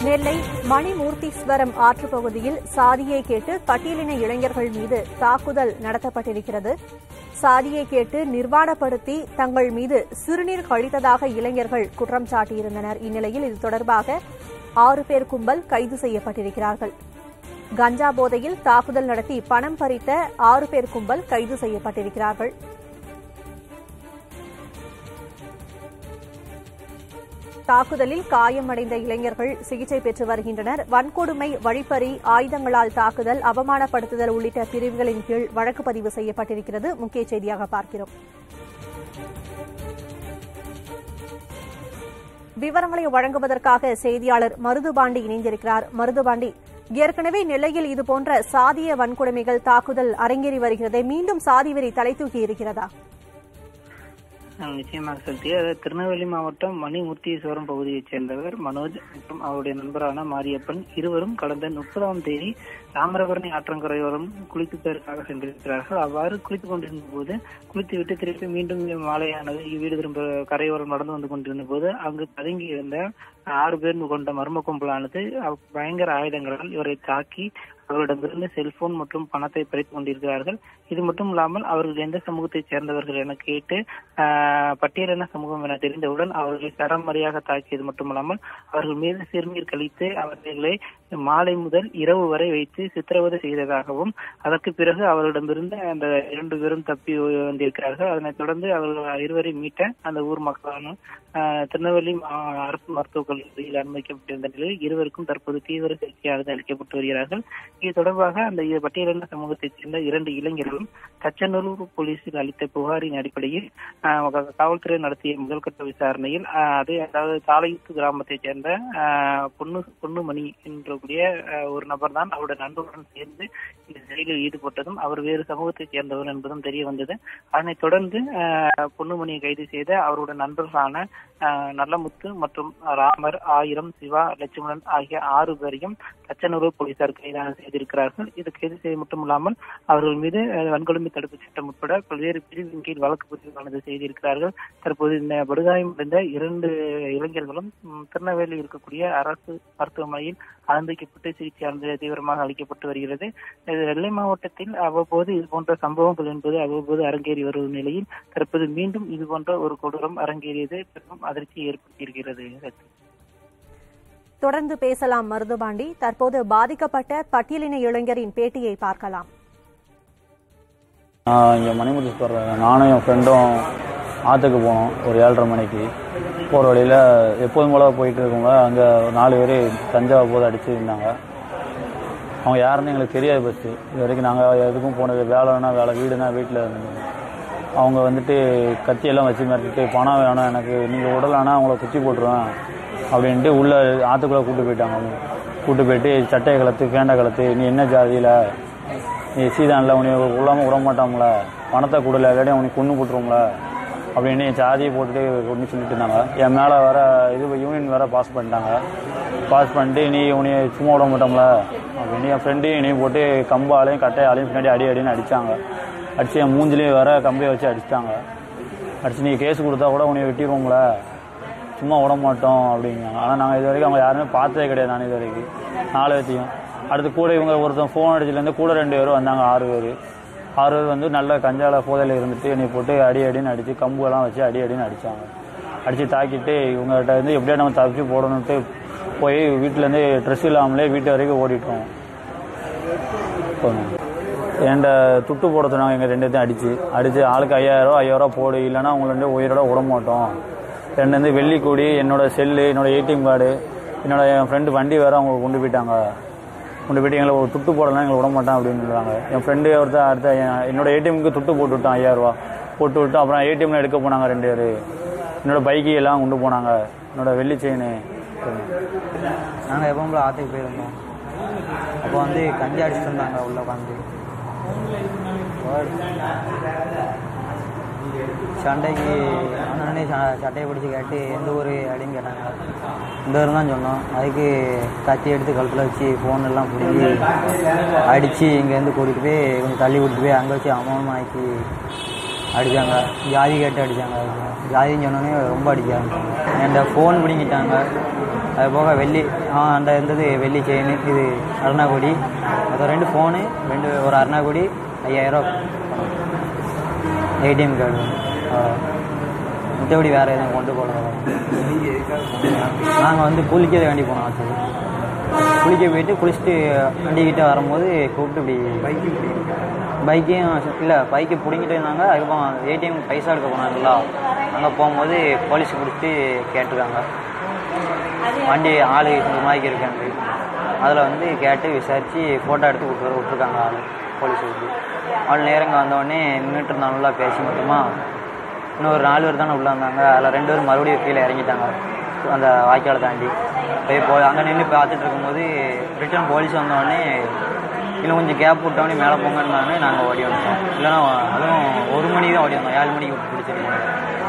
நெல்லை மணிமூர்த்தீஸ்வரம் ஆற்றுப் பகுதியில் சாதியை கேட்டு பட்டியலின இளைஞர்கள் மீது தாக்குதல் நடத்தப்பட்டிருக்கிறது சாதியை கேட்டு நிர்வாணப்படுத்தி தங்கள் மீது சிறுநீர் கழித்ததாக இளைஞர்கள் குற்றம் சாட்டியிருந்தனர் இந்நிலையில் இது தொடர்பாக ஆறு பேர் கும்பல் கைது செய்யப்பட்டிருக்கிறார்கள் கஞ்சா போதையில் தாக்குதல் நடத்தி பணம் பறித்த ஆறு பேர் கும்பல் கைது செய்யப்பட்டிருக்கிறார்கள் தாக்குதலில் காயமடைந்த இளைஞர்கள் சிகிச்சை பெற்று வருகின்றனர் வன்கொடுமை வழிப்பறி ஆயுதங்களால் தாக்குதல் அவமானப்படுத்துதல் உள்ளிட்ட பிரிவுகளின் கீழ் வழக்கு பதிவு செய்யப்பட்டிருக்கிறது முக்கிய செய்தியாக பார்க்கிறோம் விவரங்களை வழங்குவதற்காக செய்தியாளர் மருதுபாண்டி இணைந்திருக்கிறார் மருதுபாண்டி ஏற்கனவே நெல்லையில் இதுபோன்ற சாதிய வன்கொடுமைகள் தாக்குதல் அரங்கேறி வருகிறது மீண்டும் சாதி வெறி தலை தூக்கி இருக்கிறதா ஆஹ் நிச்சயமாக செலுத்தி அதாவது திருநெல்வேலி மாவட்டம் மணிமூர்த்தீஸ்வரம் பகுதியைச் சேர்ந்தவர் மனோஜ் மற்றும் அவருடைய நண்பரான மாரியப்பன் இருவரும் கடந்த முப்பதாம் தேதி தாமிரபரணி ஆற்றங்கரையோரம் குளிப்பதற்காக சென்றிருக்கிறார்கள் அவ்வாறு குளித்துக் கொண்டிருந்த போது குளித்துவிட்டு திருப்பி மீண்டும் மாலையானது வீடு திரும்ப கரையோரம் நடந்து வந்து கொண்டிருந்த போது அங்கு பதுங்கி இருந்த ஆறு பேர் கொண்ட மர்ம கும்பலானது அவ்- பயங்கர ஆயுதங்களால் இவரை தாக்கி அவரிடமிருந்து செல்போன் மற்றும் பணத்தை பறித்துக் கொண்டிருக்கிறார்கள் இது மட்டும் இல்லாமல் அவர்கள் எந்த சமூகத்தைச் சேர்ந்தவர்கள் என கேட்டு ஆஹ், பட்டியலின சமூகம் என தெரிந்தவுடன் அவர்களை சரமரியாக தாக்கியது மட்டுமல்லாமல் அவர்கள் மீது சிறுநீர் கழித்து அவர்களை மாலை முதல் இரவு வரை வைத்து சித்திரவதை செய்ததாகவும் அதற்கு பிறகு அவர்களிடமிருந்து அந்த இரண்டு பேரும் தப்பி வந்திருக்கிறார்கள் அதனைத் தொடர்ந்து அவர்கள் இருவரை மீட்ட அந்த ஊர் மக்களான ஆஹ், திருநெல்வேலி மா- அரசு மருத்துவக் கல்லூரியில் அனுமதிக்கப்பட்டிருந்த நிலையில் இருவருக்கும் தற்போது தீவிர சிகிச்சையானது அளிக்கப்பட்டு வருகிறார்கள் இது தொடர்பாக அந்த இரு பட்டியலின சமூகத்தைச் சேர்ந்த இரண்டு இளைஞர்களும் தச்சநல்லூர் போலீசில் அளித்த புகாரின் அடிப்படையில் ஆஹ், கா- காவல்துறை நடத்திய முதல்கட்ட விசாரணையில் ஆஹ், அதே அதாவது தாளையூத்து கிராமத்தைச் சேர்ந்த ஆஹ், பொன்னு பொன்னுமணி என்றக்கூடிய ஆஹ், ஒரு நபர் தான் அவருடைய நண்பருடன் சேர்ந்து இந்த செயலில் ஈடுபட்டதும் அவர் வேறு சமூகத்தைச் சேர்ந்தவர் என்பதும் தெரிய வந்தது அதனைத் தொடர்ந்து ஆஹ், பொன்னுமணியை கைது செய்த அவருடைய நண்பர்களான ஆஹ், நல்லமுத்து மற்றும் ராமர் ஆயிரம் சிவா லட்சுமணன் ஆகிய ஆறு பேரையும் தச்சநல்லூர் போலீசார் கைது செய்திருக்கிறார்கள் இது கைது செய்ய மட்டுமில்லாமல் அவர்கள் மீது அஹ், வன்கொடுமை தடுப்பு சட்டம் உட்பட பல்வேறு பிரிவின் கீழ் வழக்கு பதிவானது செய்திருக்கிறார்கள் தற்போது இந்த படுகாயமடைந்த இரண்டு இளைஞர்களும் ம், திருநெல்வேலியில் இருக்கக்கூடிய அரசு மருத்துவமனையில் அனுமதிக்கப்பட்டு சிகிச்சையானது தீவிரமாக அளிக்கப்பட்டு வருகிறது இது நெல்லை மாவட்டத்தில் அவ்வப்போது இது போன்ற சம்பவங்கள் என்பது அவ்வப்போது அரங்கேறி வரும் நிலையில் தற்போது மீண்டும் இது போன்ற ஒரு கொடூரம் அரங்கேறியது பெரும் அதிர்ச்சியை ஏற்படுத்தியிருக்கிறது தொடர்ந்து பேசலாம் மருதுபாண்டி தற்போது பாதிக்கப்பட்ட பட்டியலின இளைஞரின் பேட்டியை பார்க்கலாம் நான் இங்கே மணிமுத்தீஸ்வரர் நானும் என் ஃப்ரெண்டும் ஆற்றுக்கு போனோம் ஒரு ஏழரை மணிக்கு போகிற வழியில் எப்போதும் போல போயிட்டு இருக்கவங்க அங்கே நாலு பேர் கஞ்சா போது அடிச்சு இருந்தாங்க அவங்க யாருன்னு எங்களுக்கு தெரியாது ஃபஸ்ட்டு இது வரைக்கும் நாங்கள் எதுக்கும் போனது வேலைன்னா வேலை வீடுனா வீட்டில் இருந்தோம் அவங்க வந்துட்டு கத்தியெல்லாம் வச்சு மிரட்டிட்டு பணம் வேணும் எனக்கு நீங்கள் உடலானா அவங்கள குத்தி போட்டுருவேன் அப்படின்ட்டு உள்ளே ஆற்றுக்குள்ளே கூட்டு போயிட்டாங்க அவங்க கூட்டு போயிட்டு சட்டையை கலத்து பேண்டை கலத்து நீ என்ன ஜாதியில் நீ சீதானில் உன்னை உள்ளாமல் விட மாட்டாங்கள பணத்தை கொடுல இல்லாட்டி உனக்கு கொண்டு போட்டுருவோங்கள அப்படின்னு என் ஜாதியை போட்டுட்டு ஒன்று சொல்லிட்டு இருந்தாங்க என் மேலே வர இது யூனியன் வேற பாஸ் பண்ணிட்டாங்க பாஸ் பண்ணிட்டு நீ உன்னை சும்மா விட மாட்டோம்ல அப்படின்னு என் ஃப்ரெண்டையும் இணையும் போட்டு கம்பாலையும் கட்டையாலையும் பின்னாடி அடி அடின்னு அடித்தாங்க அடித்து என் மூஞ்சிலையும் வேற கம்பியை வச்சு அடிச்சிட்டாங்க அடிச்சு நீ கேஸ் கொடுத்தா கூட உன்னை வெட்டிடுவோங்கள சும்மா விட மாட்டோம் அப்படிங்காங்க ஆனால் நாங்கள் இது வரைக்கும் அவங்க யாருமே பார்த்ததே கிடையாது நான் இது வரைக்கும் நாலு பேர்த்தையும் அடுத்து கூட இவங்க ஒருத்தன் ஃபோன் அடிச்சுலேருந்து கூட ரெண்டு பேரும் வந்தாங்க ஆறு பேர் ஆறு பேர் வந்து நல்ல கஞ்சால போதையில் இருந்துட்டு என்னை போட்டு அடி அடின்னு அடித்து கம்புலாம் வச்சு அடி அடின்னு அடித்தாங்க அடித்து தாக்கிட்டு இவங்ககிட்ட வந்து எப்படியா நம்ம தப்பிச்சு போடணுன்ட்டு போய் வீட்டிலேருந்து ட்ரெஸ் இல்லாமலே வீட்டு வரைக்கும் ஓடிட்டோம் போனோம் என்கிட்ட துட்டு போட சொன்னாங்க எங்கள் ரெண்டு பேர்த்தையும் அடிச்சு அடிச்சு ஆளுக்கு ஐயாயிரம் ஐயாயிரம் போடு இல்லைன்னா உங்களை வந்து உயிரோட விட மாட்டோம் ரெண்டு வந்து வெள்ளிக்கூடி என்னோட செல்லு என்னோட ஏடிஎம் கார்டு என்னோட என் ஃப்ரெண்டு வண்டி வேற அவங்க கொண்டு போயிட்டாங்க கொண்டு போயிட்டு எங்களை ஒரு துட்டு போடலாம் எங்களை விட மாட்டான் அப்படின்றாங்க என் ஃப்ரெண்டு ஒருத்தர் அடுத்த என் என்னோட ஏடிஎம்க்கு துட்டு போட்டு விட்டான் ஐயாயிரரூவா போட்டு விட்டு அப்புறம் ஏடிஎம்ல எடுக்க போனாங்க ரெண்டு பேர் என்னோட பைக்கு எல்லாம் கொண்டு போனாங்க என்னோட வெள்ளி செயின் நாங்கள் எப்பவும் போல ஆற்றுக்கு போயிருந்தோம் அப்போ வந்து கஞ்சி அடிச்சுட்டு இருந்தாங்க உள்ள உட்காந்து சண்டைக்கு அண்ணனே சட்டையை பிடிச்சி கேட்டு எந்த ஊர் அப்படின்னு கேட்டாங்க இந்த ஊர் தான் சொன்னோம் அதுக்கு கத்தி எடுத்து கழுத்தில் வச்சு ஃபோன் எல்லாம் பிடிச்சி அடித்து இங்கேருந்து கூட்டிகிட்டு போய் கொஞ்சம் தள்ளி கூட்டிட்டு போய் அங்கே வச்சு அமௌண்ட் ஆக்கி அடித்தாங்க ஜாதி கேட்டு அடித்தாங்க ஜாதின்னு சொன்னோன்னே ரொம்ப அடிக்க ஆரம்பிச்சாங்க என்கிட்ட ஃபோன் பிடிங்கிட்டாங்க அது போக வெள்ளி ஆ அந்த இருந்தது வெள்ளி செயின் இது அருணாக்குடி அது ரெண்டு ஃபோனு ரெண்டு ஒரு அருணாக்குடி ஐயாயிரம் ஏடிஎம் கார்டு மற்றபடி வேறு எதுவும் கொண்டு போகல நாங்கள் வந்து குளிக்க வேண்டி போனோம் அடுத்தது குளிக்க போயிட்டு குளிச்சுட்டு வண்டிக்கிட்ட வரும்போது கூப்பிட்டு இப்படி பைக்கு பைக்கையும் இல்லை பைக்கை பிடிங்கிட்டு இருந்தாங்க அதுக்கப்புறம் ஏடிஎம் பைசா எடுக்க போனாங்களா அங்கே போகும்போது போலீஸ் பிடிச்சிட்டு கேட்டிருக்காங்க வண்டி ஆளு இந்த மாதிரி இருக்காங்க அதில் வந்து கேட்டு விசாரித்து ஃபோட்டோ எடுத்து விட்டு விட்ருக்காங்க ஆள் போலீஸ் விட்டு ஆள் நேரங்க வந்தோடனே நின்றுட்டு இருந்தாங்களா பேசி மட்டுமா இன்னும் ஒரு நாலு பேர் தானே உள்ளே வந்தாங்க அதில் ரெண்டு பேரும் மறுபடியும் கீழே இறங்கிட்டாங்க அந்த வாய்க்காலை தாண்டி போய் போ அங்கே நின்று பார்த்துட்டு இருக்கும்போது ரிட்டர்ன் போலீஸ் வந்தோடனே இன்னும் கொஞ்சம் கேப் விட்டோடனே மேலே போங்கன்னாங்க நாங்கள் ஓடி வந்துட்டோம் இல்லைன்னா அதுவும் ஒரு மணிக்கு தான் ஓடி வந்தோம் ஏழு மணிக்கு பிடிச்சிருக்கோம்